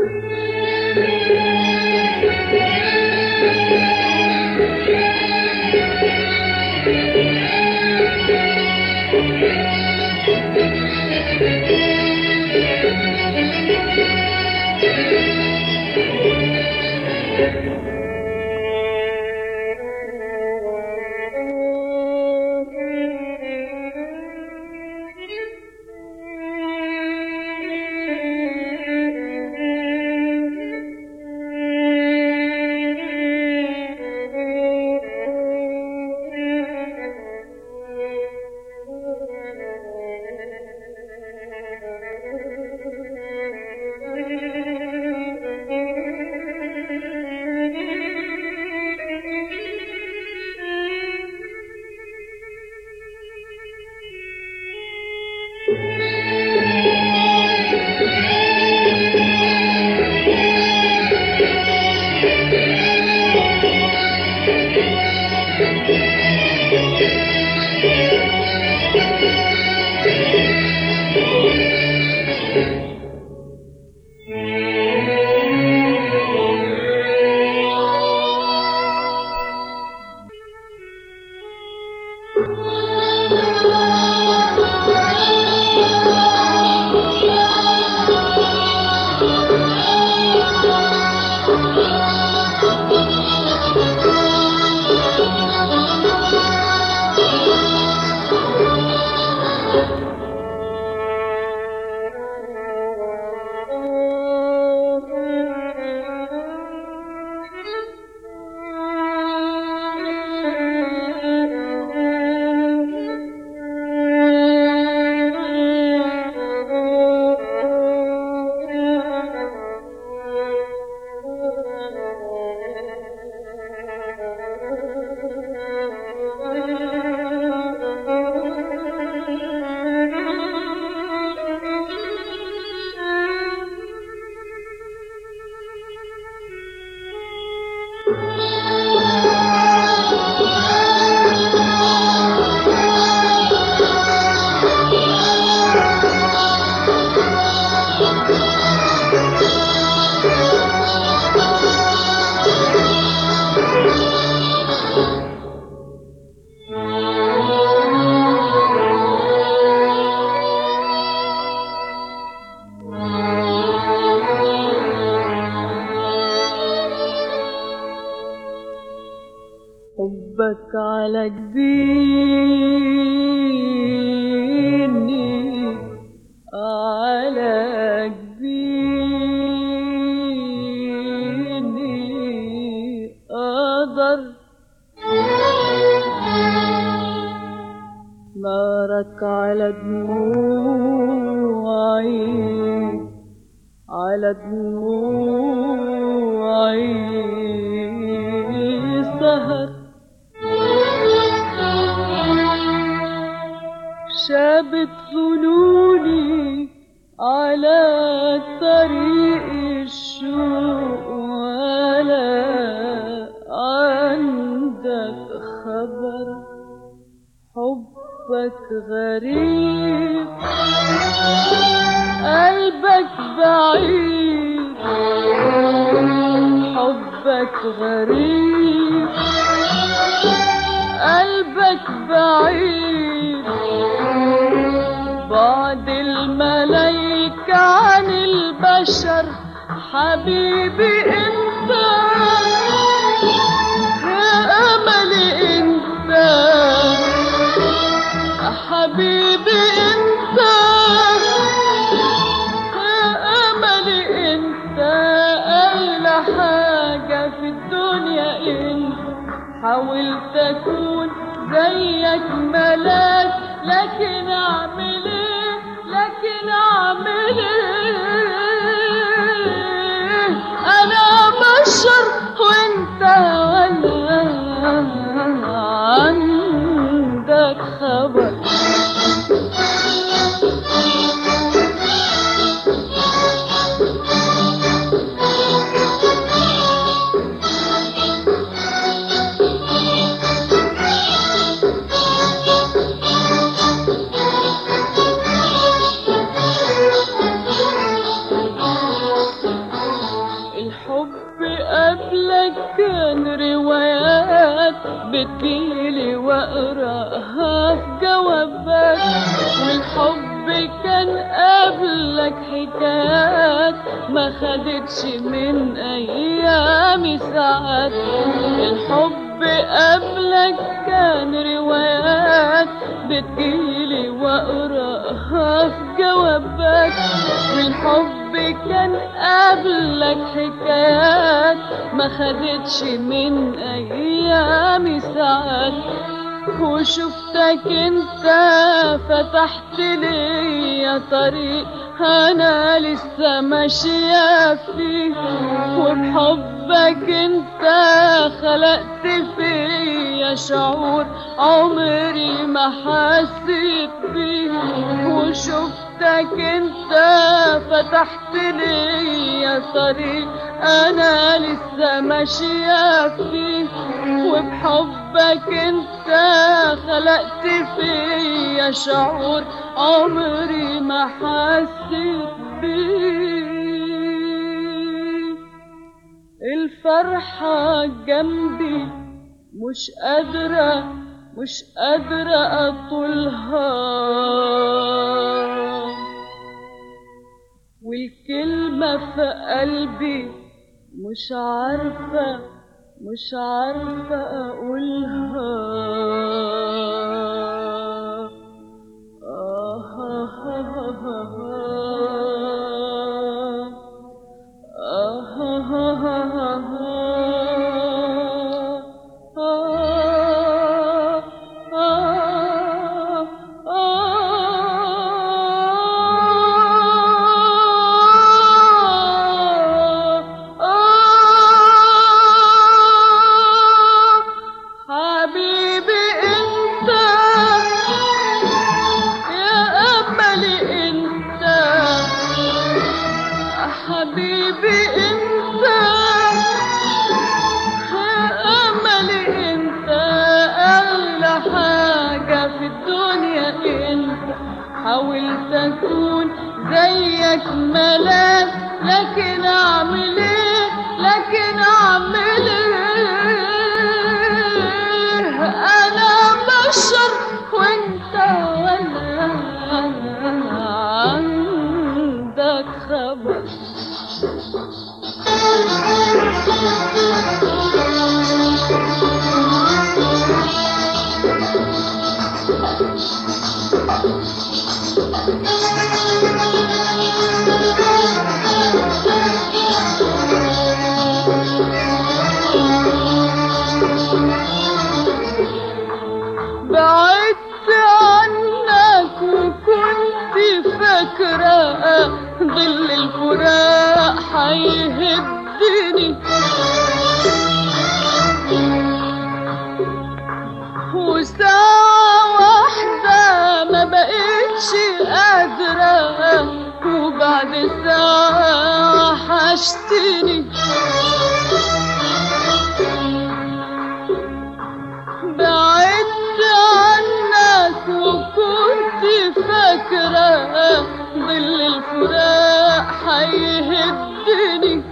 حبك على جبيني على جبيني قدر نارك على دموعي على دموعي سهر شابت ظنوني على طريق الشوق ولا عندك خبر حبك غريب قلبك بعيد حبك غريب قلبك بعيد بعد الملايكة عن البشر حبيبي انت يا املي انت حبيبي انت يا املي انت اغلى حاجة في الدنيا انت حاولت اكون زيك ملاك لكن اعمل ايه لكن اعمل ايه انا بشر وانت ولا عندك خبر قبلك كان روايات بتجيلي واقراها في جوابات والحب كان قبلك حكايات ما خدتش من ايامي ساعات الحب قبلك كان روايات بتجيلي واقراها في جوابات والحب كان قبلك حكايات ما خدتش من ايامي ساعات وشفتك انت فتحت لي طريق انا لسه ماشية فيه وبحبك انت خلقت فيا شعور عمري ما حسيت بيه وشفتك انت فتحت لي طريق انا لسه ماشية فيه وبحبك انت خلقت فيا شعور عمري ما حسيت بيه الفرحة جنبي مش قادرة مش قادرة أطولها والكلمة في قلبي مش عارفة مش عارفة أقولها آه آه آه آه حبيبي انت يا املي انت حبيبي انت يا املي انت اغلى حاجه في الدنيا انت حاولت اكون زيك ملاك لكن اعمل ايه لكن اعمل ايه انا بشر وانت ولا عندك خبر بعدت عنك وكنت فاكرة ظل الفراق هيهدني وساعة واحدة ما بقتش قادرة وبعد ساعة حشتني بعدت عنك وكنت فاكرة ظل الفراق هيهدني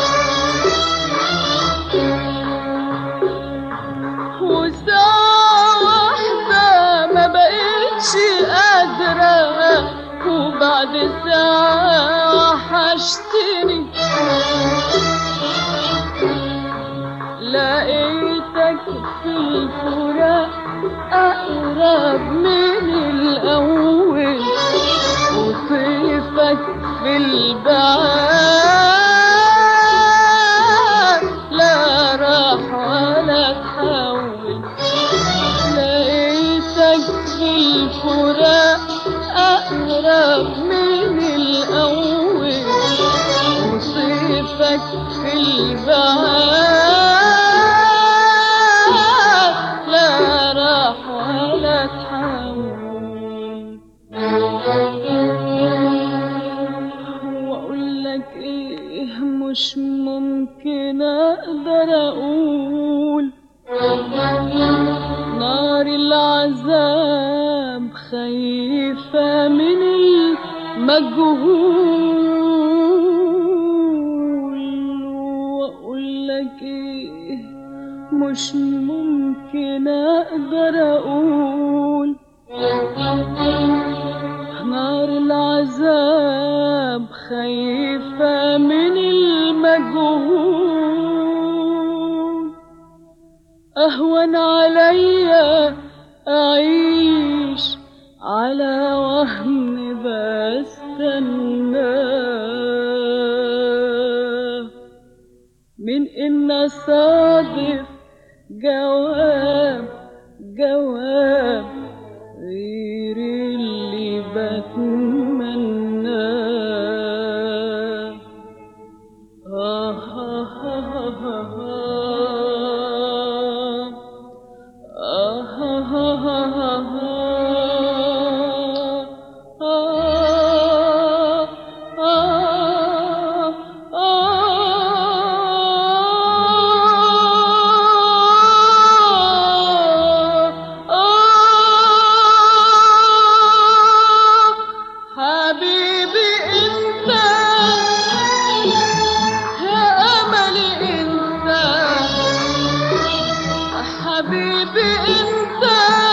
وساعة واحدة ما بقتش قادرة وبعد ساعة حشتني لقيتك في الفراق أقرب من الأول وطيفك في البعاد لا راح ولا تحول لقيتك في الفراق أقرب من الأول وصيفك في البعاد لا راح ولا تحول واقول لك ايه مش ممكن اقدر اقول نار العذاب خايفة من المجهول واقول لك ايه مش ممكن اقدر اقول نار العذاب خايفة من المجهول أهون عليا أعيش على وهم بستناه من إن أصادف جواب جواب غير اللي بتمناه آه آه آه آه آه حبيبي انت يا املي انت حبيبي انت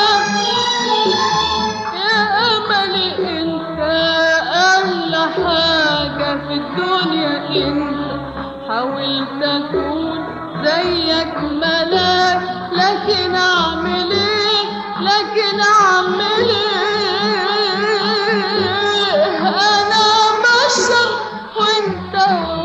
يا املي انت اغلى حاجه في الدنيا انت حاولت اكون زيك ملاك لكن اعمل ايه لكن اعمل ايه انا بشر وانت